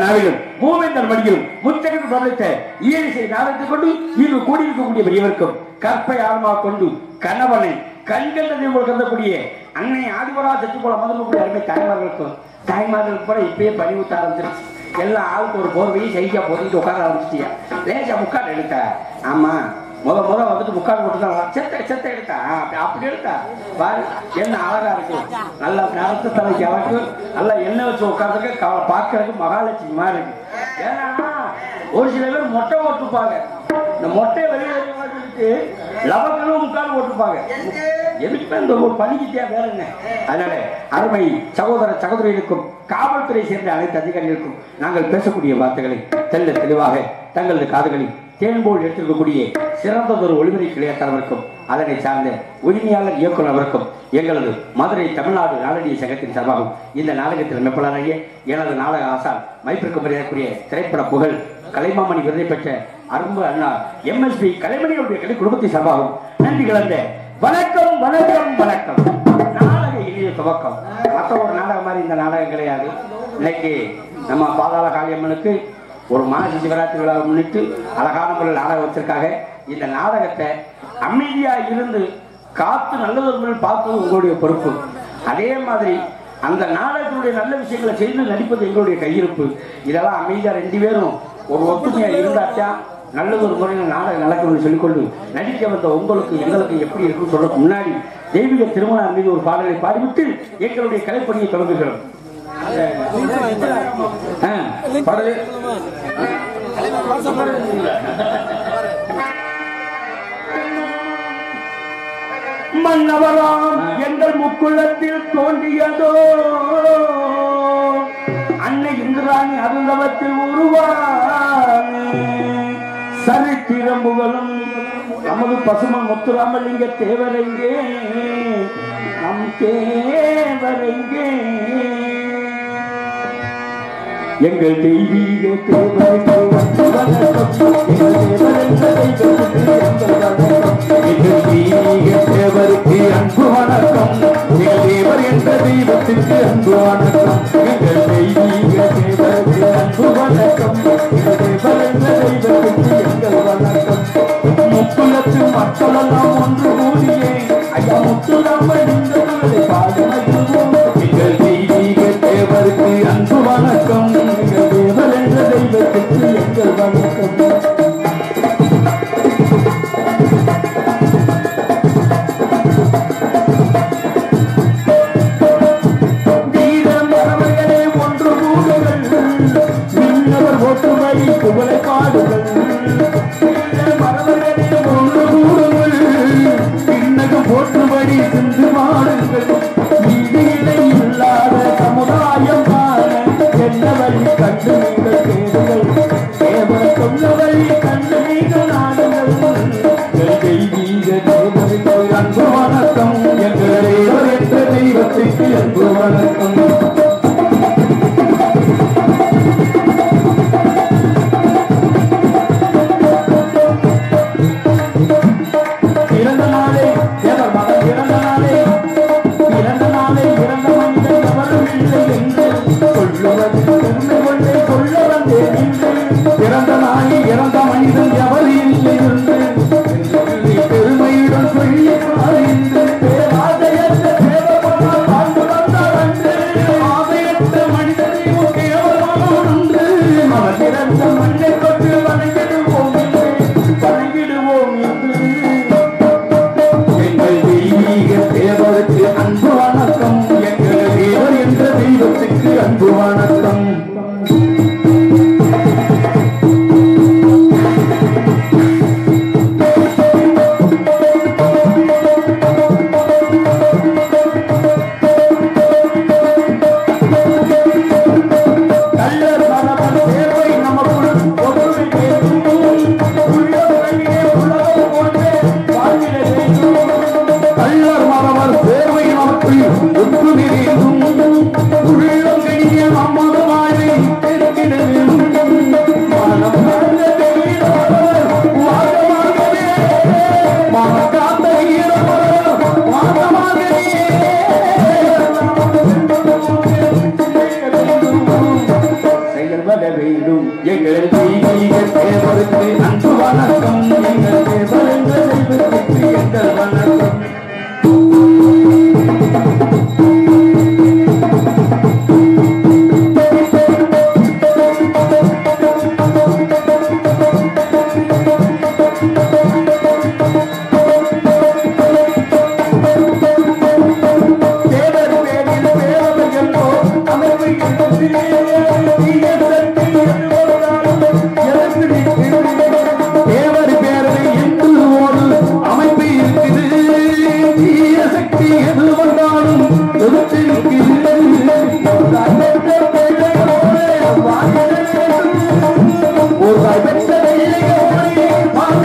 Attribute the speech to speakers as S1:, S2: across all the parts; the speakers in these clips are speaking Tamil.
S1: நாவிலும் மூவேந்தர் மடியிலும் முத்தகத்து தமிழித்த இயலிசை நாடகத்தை கொண்டு இங்கு கூடியிருக்கக்கூடிய பெரியவர்க்கும் கற்பை ஆன்மா கொண்டு கணவனை கண்கள் போல் கருதக்கூடிய அன்னை ஆதிபரா செத்து போல முதல்க்கூடிய அருமை தாய்மார்களுக்கும் தாய்மார்களுக்கு கூட இப்பயே பணி ஊத்த ஆரம்பிச்சிருச்சு எல்லாம் ஆளுக்கு ஒரு போர்வையும் சைக்கா போட்டுட்டு உட்கார ஆரம்பிச்சிட்டியா லேசா முக்காடு எடுத்தா ஆமா முத முத வந்துட்டு முக்காடு போட்டு தான் செத்த செத்த எடுத்தா ஆ, அப்படி- அப்படி எடுத்தா பாரு என்ன அழகா இருக்கு நல்லா நரத்து தலைக்கு அழகு நல்லா எண்ணெய் வச்சு உட்காந்துருக்க பார்க்கறதுக்கு மகாலட்சுமி மாதிரி இருக்கு ஏன்னா ஒரு சில பேர் மொட்டை ஓட்டுப்பாங்க இந்த மொட்டையை வெளியே சொல்லிட்டு லவங்களும் முக்கால் ஓட்டுப்பாங்க எதுக்குமே இந்த ஒரு பணிக்கு தேவை வேற என்ன அதனால அருமை சகோதர சகோதரிகளுக்கும் காவல்துறை சேர்ந்த அனைத்து அதிகாரிகளுக்கும் நாங்கள் பேசக்கூடிய வார்த்தைகளை தெல்ல தெளிவாக தங்களது காதுகளில் தேன்போல் எடுத்திருக்கக்கூடிய சிறந்ததொரு ஒளிமுறை கிளையத்தனவருக்கும் அதனை சார்ந்த உரிமையாளர் இயக்குனர் அவருக்கும் எங்களது மதுரை தமிழ்நாடு நாடகிய சங்கத்தின் சார்பாகவும் இந்த நாடகத்தில் மெப்பலராகிய எனது நாடக ஆசான் மைப்பிற்கு மரியாதைக்குரிய திரைப்பட புகழ் கலைமாமணி விருதை பெற்ற அரும்பு அண்ணா எம்எஸ்பி கலைமணியுடைய கலை குடும்பத்தை சார்பாகவும் நன்றி கலந்த வணக்கம் வணக்கம் வணக்கம் நாடக இனிய துவக்கம் மற்ற ஒரு நாடகம் மாதிரி இந்த நாடகம் கிடையாது இன்னைக்கு நம்ம பாதாள காளியம்மனுக்கு ஒரு மாசி சிவராத்திரி விழாவை முன்னிட்டு அழகான முறையில் நாடகம் வச்சிருக்காங்க இந்த நாடகத்தை அமைதியா இருந்து காத்து நல்லதொரு முறையில் பார்ப்பது உங்களுடைய பொறுப்பு அதே மாதிரி அந்த நாடகத்தினுடைய நல்ல விஷயங்களை செய்து நடிப்பது எங்களுடைய கையிருப்பு இதெல்லாம் அமைதியா ரெண்டு பேரும் ஒரு ஒத்துமையா இருந்தாத்தான் நல்லதொரு முறையில் நாடகம் நடக்கும்னு சொல்லிக்கொண்டு நடிக்க வந்த உங்களுக்கு எங்களுக்கு எப்படி இருக்குன்னு சொல்றதுக்கு முன்னாடி தெய்வீக திருமணம் மீது ஒரு பாடலை பாடிவிட்டு எங்களுடைய கலைப்பணியை தொடங்குகிறோம் ஆ, பாடலே மன்னவராம் எங்கள் முக்குளத்தில் தோன்றியதோ அன்னை இந்திராணி அருந்தவத்தில் உருவானே சரித்திரம் புகழும் நமது பசுமன் முத்துராமலிங்க தேவரெங்கே நம் தேவரெங்கே எங்கள் தெய்வீக தேவருக்கு வணக்கம். எங்கள் தேவரென்ற தெய்வத்துக்கு அன்பு வணக்கம். எங்கள் தெய்வீக தேவருக்கு அன்பு வணக்கம் எங்கள் தேவர் என்ற தெய்வத்திற்கு அன்பு வணக்கம் எங்கள் தெய்வீக தேவருக்கு அன்பு வணக்கம் எங்கள் தேவர் என்ற தெய்வத்திற்கு எங்கள் வணக்கம் முக்குலத்து மக்களெல்லாம் ஒன்று கூடியே ஐயா முத்துராமன் இந்த குரலை பாடி மகிழ்வோம் எங்கள் தெய்வீக தேவருக்கு அன்பு வணக்கம் எங்கள் தேவர் என்ற தெய்வத்திற்கு எங்கள் வணக்கம் வீரம் மரபர்களே ஒன்று கூடுகள் மின்னவர் ஒற்றுமை புகழை பாடுகள் வீரம் மரபர்களே ஒன்று கூடுகள் பின்னகம் போற்றும்படி சிந்து மாடுங்கள் நீதி இல்லை இல்லாத சமுதாயம் காண என்ன வழி கண்டு நீங்கள் தேடுங்கள் தேவன் சொன்ன வழி கண்டு நீங்கள் நாடுங்கள் எங்கள் தெய்வீக தேவருக்கு அன்பு வணக்கம் எங்கள் தேவர் என்ற தெய்வத்திற்கு அன்பு வணக்கம் பிறந்த நாளே தேவர் மகன் பிறந்த நாளே பிறந்த நாளே இறந்த மனிதன் எவரும் இல்லை என்று சொல்லுவது பெருமை கொண்டே சொல்ல வந்தேன் என்று பிறந்த நாளே இறந்த மனிதன் எவர் இல்லை என்று என்று பெருமையுடன் சொல்லி என்று தேவாதையற்ற தேவபெருமான் வாழ்ந்து வந்தார் அன்று
S2: சக்தி எது வந்தாலும் எதிர்த்து நிற்கிறது கண்ணற்ற பிள்ளைகளோடு வாழ வேண்டும். ஒரு தாய் பெற்ற பிள்ளைகளோடு வாழ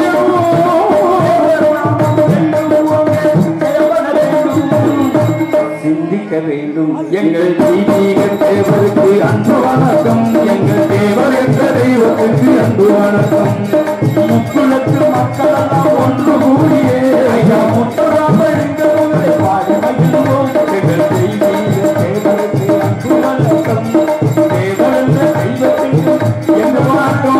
S2: வேண்டும்.
S1: சிந்திக்க வேண்டும்
S2: எங்கள் தீபீக தேவருக்கு அன்பு வணக்கம் எங்கள் தேவர் என்ற தெய்வத்துக்கு அன்பு வணக்கம் முக்குளத்து மக்கள் எல்லாம் ஒன்று கூடியே ஐயா முத்தராமல் எங்களை பாடி மகிழ்வோம் எங்கள் தெய்வீக தேவருக்கு அன்பு வணக்கம் தேவர் என்ற தெய்வத்துக்கு எங்கள் வணக்கம்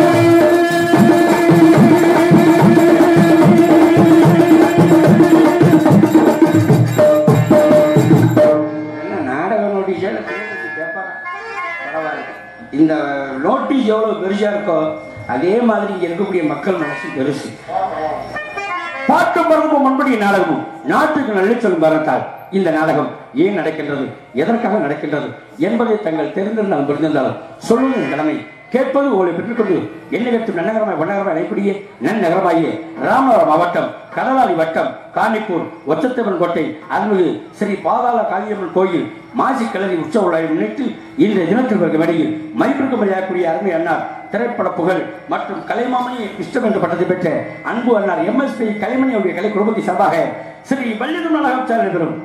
S1: என்ன நாடக நோட்டீஸ் பரவாயில்ல இந்த நோட்டீஸ் எவ்வளவு பெருசா இருக்கோ அதே மாதிரி இங்க இருக்கக்கூடிய மக்கள் மனசு பெருசு பாட்டு மரபும் முன்படிய நாடகமும் நாட்டுக்கு நல்ல சொல்லும் வரத்தால் இந்த நாடகம் ஏன் நடக்கின்றது எதற்காக நடக்கின்றது என்பதை தங்கள் தெரிந்திருந்தாலும் புரிந்திருந்தாலும் சொல்லுங்கள் கடமை கேட்பது உங்களை பெற்றுக்கொண்டு எண்ணகத்து நன்னகரமாய் வண்ணகரமாய் அழைப்படியே நன்னகரமாகிய ராமநாதபுரம் மாவட்டம் கடலாடி வட்டம் காணிப்பூர் ஒச்சத்தம்மன் கோட்டை அருள்மிகு ஸ்ரீ பாதாள காளியம்மன் கோயில் மாசி கிளறி உற்சவ விழாவை முன்னிட்டு இந்த தினத்திற்கு இடையில் மதிப்பிற்கு மரியாதைக்குரிய அருமை அண்ணார் திரைப்பட புகழ் மற்றும் கலைமாமணி இஷ்டம் என்ற பட்டத்தை பெற்ற அன்பு அண்ணார் எம்எஸ்பி கலைமணி அவருடைய கலை குடும்பத்தை சார்பாக ஸ்ரீ வள்ளிதம் நாடகம் சேர் நடைபெறும்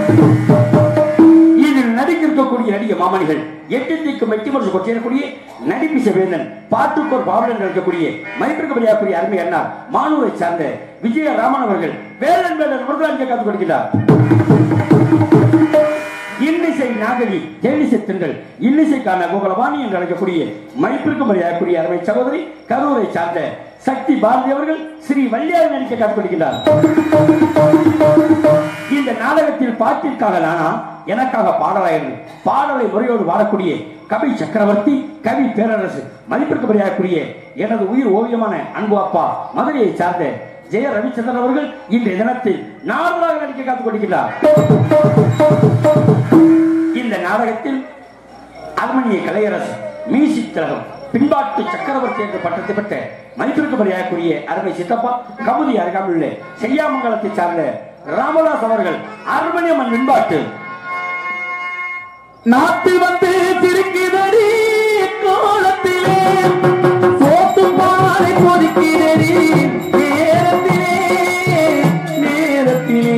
S1: இதில் நடிக்கக்கூடிய நடிகை மாமணிகள் எட்டு திக்கும் வெட்டி மற்றும் கொட்டியக்கூடிய நடிப்பிச வேந்தன் பாட்டுக்கோர் பாவலன் இருக்கக்கூடிய மதிப்பிற்கு மரியாதைக்குரிய அருமை அண்ணார் மானூரை சார்ந்த விஜய ராமன் அவர்கள் வேலன் வேலன் முருகராஜை காத்துக் கொடுக்கிறார் இன்னிசை நாகவி தேனிசை திங்கள் இன்னிசைக்கான கோகுலவாணி என்று அழைக்கக்கூடிய மதிப்பிற்கு மரியாதைக்குரிய அருமை சகோதரி கரூரை சார்ந்த சக்தி பாரதி அவர்கள் ஸ்ரீ வள்ளியார் நடிக்க காத்துக்கொடுக்கிறார் இந்த நாடகத்தில் பாட்டிற்காக நானா எனக்காக பாடலாயிருந்து பாடலை முறையோடு வாழக்கூடிய கவி சக்கரவர்த்தி கவி பேரரசு மதிப்பிற்கு மரியாதைக்குரிய எனது உயிர் ஓவியமான அன்பு அப்பா மதுரையை சார்ந்த ஜெய ரவிச்சந்திரன் அவர்கள் இன்றைய தினத்தில் நார்மலாக நடிக்க காத்துக் கொண்டிருக்கிறார் இந்த நாடகத்தில் அரண்மனைய கலையரசு மியூசிக் திலகம் பின்பாட்டு சக்கரவர்த்தி என்ற பட்டத்தை பெற்ற மதிப்பிற்கு மரியாதைக்குரிய அருமை சித்தப்பா கமுதி அருகாமல் உள்ள செய்யாமங்கலத்தை சார்ந்த ராமதாஸ் அவர்கள் அரண்மனையம்மன் பின்பாட்டு
S2: நாட்டு வந்து திருக்குதடி கோலத்திலே சோத்து பாலை கொதிக்கிறடி நேரத்திலே நேரத்திலே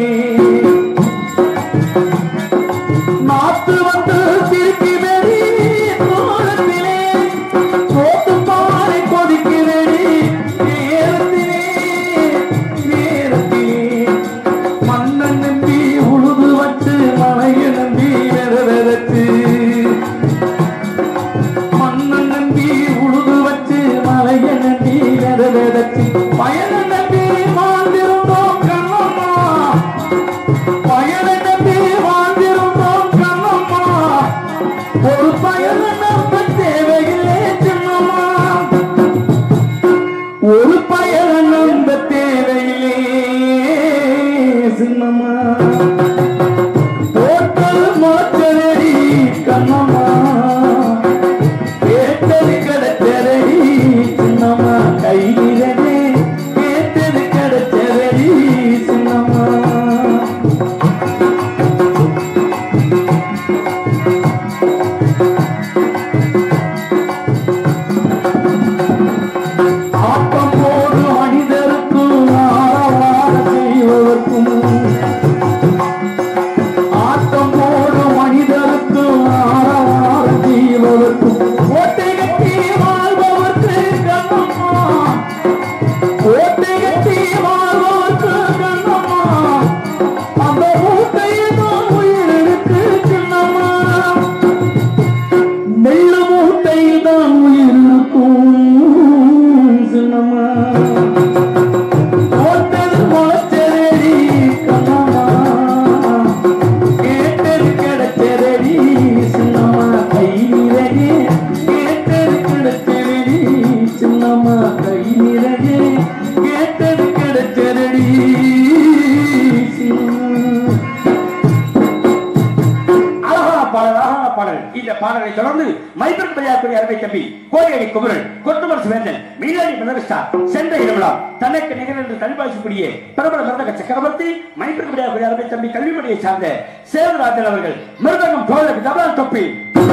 S2: நாட்டு வந்து திருக்குதடி கோலத்திலே சோத்து பாலை கொதிக்கிறடி நேரத்திலே நேரத்திலே மன்னன் நம்பி உழுது வச்சு மலையை நம்பி விரவிரத்து மன்னன் நம்பி உழுது வச்சு மலையை நம்பி விரவிரத்து பயனை நம்பி வாழ்ந்திருந்தோம் கண்ணம்மா பயனை நம்பி வாழ்ந்திருந்தோம் கண்ணம்மா ஒரு பயனை நம்ப தேவையில்லை சின்னம்மா ஒரு பயனை நம்ப தேவையில்லை சின்னம்மா போட்டது மாற்றடி கண்ணம்மா கேட்டது கிடைச்சதடி சின்னம்மா கையிலே கேட்டது கிடைச்சதடி சின்னம்மா ஆட்டம் போடு மனிதருக்கும் ஆரவார செய்வதற்கும் ஆட்டம் போடு மனிதருக்கும் ஆரவார செய்வதற்கும் கோட்டை கட்டி வாழ்பவர்க்கு கண்ணம்மா கோட்டை கட்டி வாழ்பவர்க்கு கண்ணம்மா அந்த மூட்டையில் தான் உயிருக்கு சின்னம்மா நெல்லு மூட்டையில் தான் உயிர் இருக்கும் சின்னம்மா போட்டது முளைச்சதடி கண்ணம்மா கேட்டது கிடைச்சதடி சின்னம்மா கை நிறைய கேட்டது கிடைச்சதடி சின்னம்மா கை நிறைய கேட்டது கிடைச்சதடி சின்னம்மா
S1: இந்த பாடலை தொடர்ந்து மைபர் பரியாக்குரிய அருமை தம்பி கோடியடி குமரன் கொட்டுமரசு வேந்தன் மீனாடி மெதவிஸ்டார் சென்ற இரவலாம் தனக்கு நிகழ் என்று தனிபாசிக்கூடிய பிரபல மருந்தக சக்கரவர்த்தி மைபர் பரியாக்குரிய அருமை தம்பி கல்விப்படியை சார்ந்த சேவராஜன் அவர்கள் மிருதங்கம் தோழருக்கு தபால் தொப்பி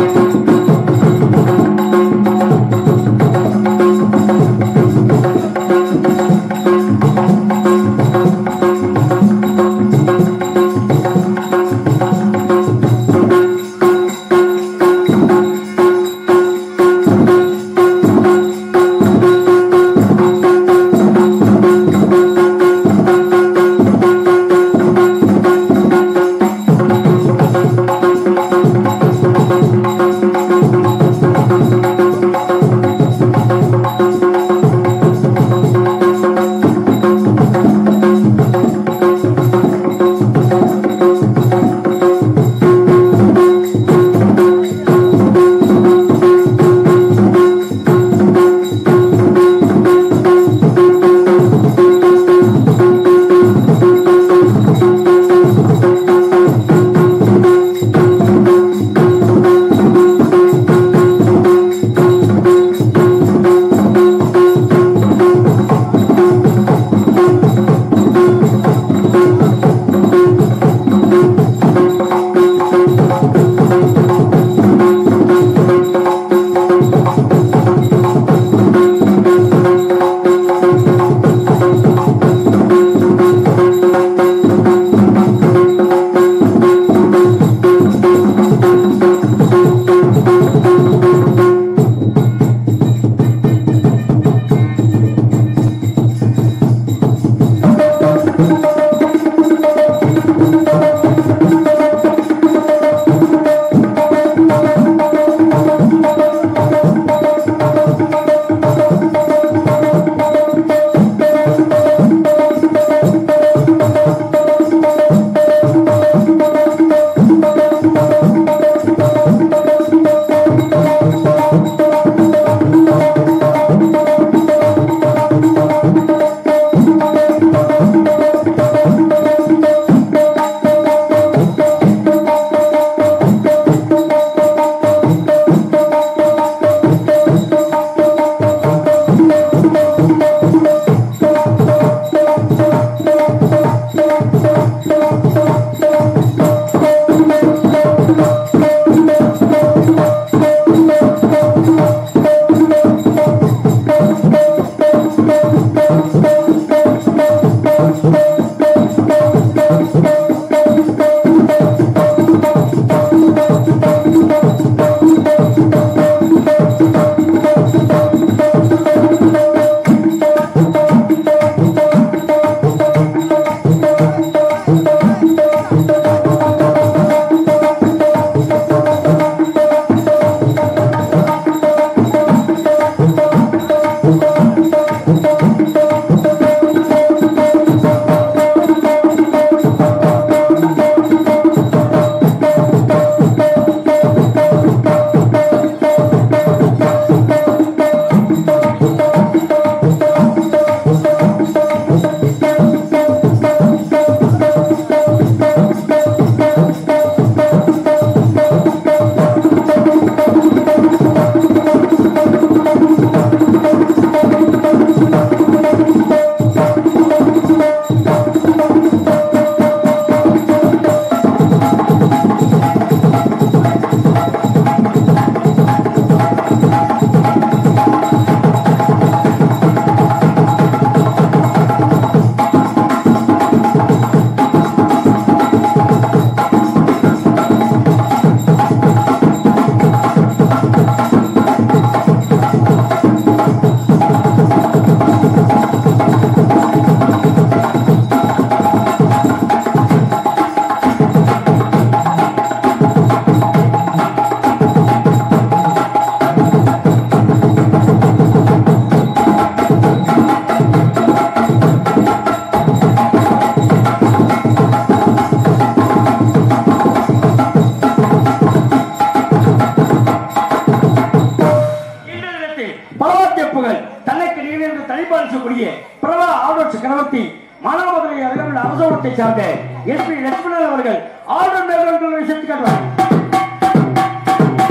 S1: தனிப்பாளிக்கக்கூடிய பிரபல ஆடோர் சக்கரவர்த்தி மானாமதுரை அருகில் அரசோட்டத்தை சார்ந்த எஸ் பி லட்சுமணன் அவர்கள் ஆடோர் மேற்கொண்டு விஷயத்தை காட்டுவார்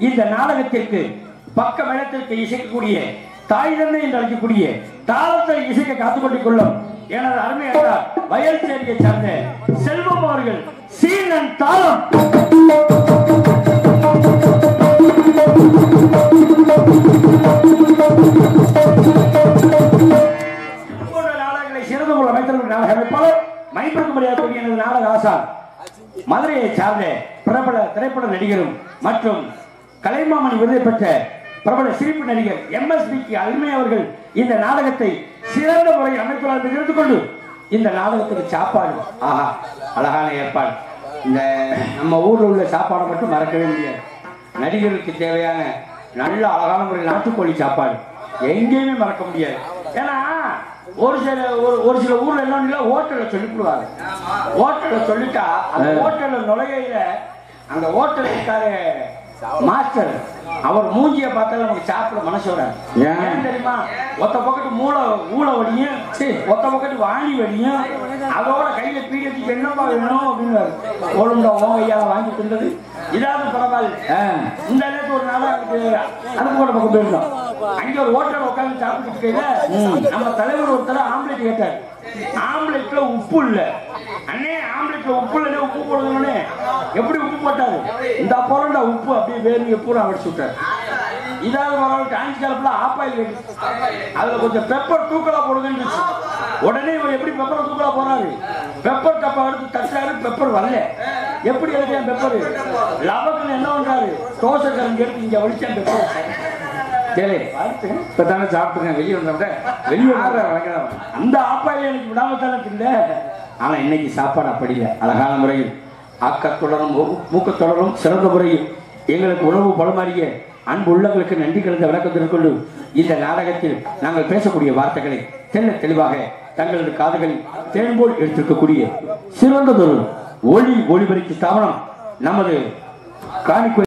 S1: இந்த நாடகத்திற்கு பக்க மேளத்திற்கு இசைக்கக்கூடிய தாய் தந்தை என்று அழைக்கக்கூடிய தாளத்தை இசைக்க காத்துக்கொண்டிக் கொள்ளும் எனது அருமை என்றார் வயல் சேரியை சார்ந்த செல்வம் அவர்கள் சீனன் தாளம் போன்ற நாடகங்களை சிறந்து கொள்ள அமைத்தவர்கள் நாடக அமைப்பாளர் மைப்பிற்கு மரியாதை எனது நாடக ஆசான் மதுரையை சார்ந்த பிரபல திரைப்பட நடிகரும் மற்றும் கலைமாமணி விருதை பெற்ற பிரபல சிரிப்பு நடிகர் எம்எஸ்பிக்கு அருமை அவர்கள் இந்த நாடகத்தை சிறந்த முறையில் அமைத்துள்ளார் என்று எடுத்துக்கொண்டு இந்த நாடகத்துக்கு சாப்பாடு ஆஹா அழகான ஏற்பாடு இந்த நம்ம ஊர்ல உள்ள சாப்பாடை மட்டும் மறக்கவே முடியாது நடிகருக்கு தேவையான நல்ல அழகான முறையில் நாட்டுக்கோழி சாப்பாடு எங்கேயுமே மறக்க முடியாது ஏன்னா ஒரு சில ஒரு ஒரு சில ஊர்ல என்ன ஹோட்டல்ல சொல்லிவிடுவாங்க ஹோட்டல்ல சொல்லிட்டா அந்த ஹோட்டல்ல நுழையில அந்த ஹோட்டல் இருக்காரு மாஸ்டர் அவர் மூஞ்சிய பார்த்தாலும் நமக்கு சாப்பிட மனசு வராது
S2: ஏன்?
S1: ஏன் தெரியுமா ஒத்த பக்கத்து மூளை ஊழ வடியும் சீ, ஒத்த பக்கத்து வாங்கி வடியும் அதோட கையில பீடி வச்சு என்னப்பா வேணும் அப்படின்னு ஒழுங்கா ஓ ஐயாவை வாங்கி தின்றது இதாவது பரவாயில்ல
S2: ஆ.
S1: இந்த நேரத்து ஒரு நாள் அதுக்கு அதுக்கு கூட பக்கம் போயிருந்தோம் அங்க ஒரு ஹோட்டல் உட்கார்ந்து சாப்பிட்டு இருக்கையில நம்ம தலைவர் ஒருத்தர் ஆம்லெட் கேட்டார் ஆம்லெட்ல உப்பு இல்ல அண்ணே ஆம்லெட்ல உப்பு இல்ல உப்பு போடுங்கன்னு எப்படி உப்பு போட்டாரு இந்த போறண்டா உப்பு அப்படியே வேறு பூரா அடிச்சு விட்டாரு இதாவது பரவாயில்ல டான்ஸ் கலப்புல ஆப்பாயில் இருக்கு அதுல கொஞ்சம் பெப்பர் தூக்கலா போடுங்கன்னு இருந்துச்சு. உடனே இவர் எப்படி பெப்பர் தூக்கலா போறாரு பெப்பர் டப்பா எடுத்து தட்டுறாரு பெப்பர் வரல எப்படி எடுத்தேன் பெப்பர் லவக்குன்னு என்ன பண்றாரு தோசை கரண்டி எடுத்து இங்க வலிச்சேன் பெப்பர்
S2: கேளு இப்பதானே சாப்பிட்டுருக்கேன் வெளியே வந்தவங்க வெளியே வளர்க்குறேன்
S1: அந்த ஆப்பாயில் எனக்கு விடாம தானே தின்ன ஆனா இன்னைக்கு சாப்பாடு அப்படி இல்லை அழகான முறையில் ஆக்கத்துடனும் மூ- மூக்கத்துடனும் சிறந்த முறையில் எங்களுக்கு உணவு பலமாறிய அன்பு உள்ளங்களுக்கு நன்றி கலந்த விளக்கத்திற்கு கொண்டு இந்த நாடகத்தில் நாங்கள் பேசக்கூடிய வார்த்தைகளை தெல்ல தெளிவாக தங்களது காதுகளில் தேன்போல் எடுத்திருக்கக்கூடிய சிறந்ததொரு ஒளி ஒளிபரிக்கு ஸ்தாபனம் நமது காணிக்கை